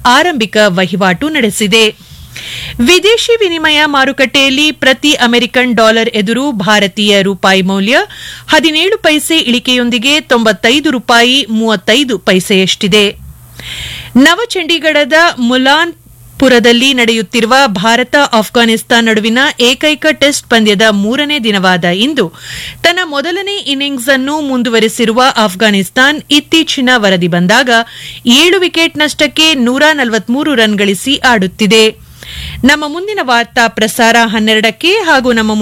ಆರಂಭಿಕ ವಹಿವಾಟು ನಡೆಸಿದೆ ವಿದೇಶಿ ವಿನಿಮಯ ಮಾರುಕಟ್ಟೆಯಲ್ಲಿ ಪ್ರತಿ ಅಮೆರಿಕನ್ ಡಾಲರ್ ಎದುರು ಭಾರತೀಯ ರೂಪಾಯಿ ಮೌಲ್ಯ ಹದಿನೇಳು ಪೈಸೆ ಇಳಿಕೆಯೊಂದಿಗೆ ತೊಂಬತ್ತೈದು ರೂಪಾಯಿ ಮೂವತ್ತೈದು ಪೈಸೆಯಷ್ಟಿದೆ ನವಚಂಡೀಗಢದ ಮುಲಾನ್ ಪುರದಲ್ಲಿ ನಡೆಯುತ್ತಿರುವ ಭಾರತ ಆಫ್ಘಾನಿಸ್ತಾನ ನಡುವಿನ ಏಕೈಕ ಟೆಸ್ಟ್ ಪಂದ್ಯದ ಮೂರನೇ ದಿನವಾದ ಇಂದು ತನ್ನ ಮೊದಲನೇ ಇನ್ನಿಂಗ್ಸ್ ಅನ್ನು ಮುಂದುವರೆಸಿರುವ ಆಫ್ಘಾನಿಸ್ತಾನ್ ಇತ್ತೀಚಿನ ವರದಿ ಬಂದಾಗ ಏಳು ವಿಕೆಟ್ ನಷ್ಟಕ್ಕೆ ನೂರ ನಲವತ್ಮೂರು ರನ್ ಗಳಿಸಿ ಆಡುತ್ತಿದೆ ನಮ್ಮ ಮುಂದಿನ ವಾರ್ತಾ ಪ್ರಸಾರ ಹನ್ನೆರಡಕ್ಕೆ ಹಾಗೂ ನಮ್ಮ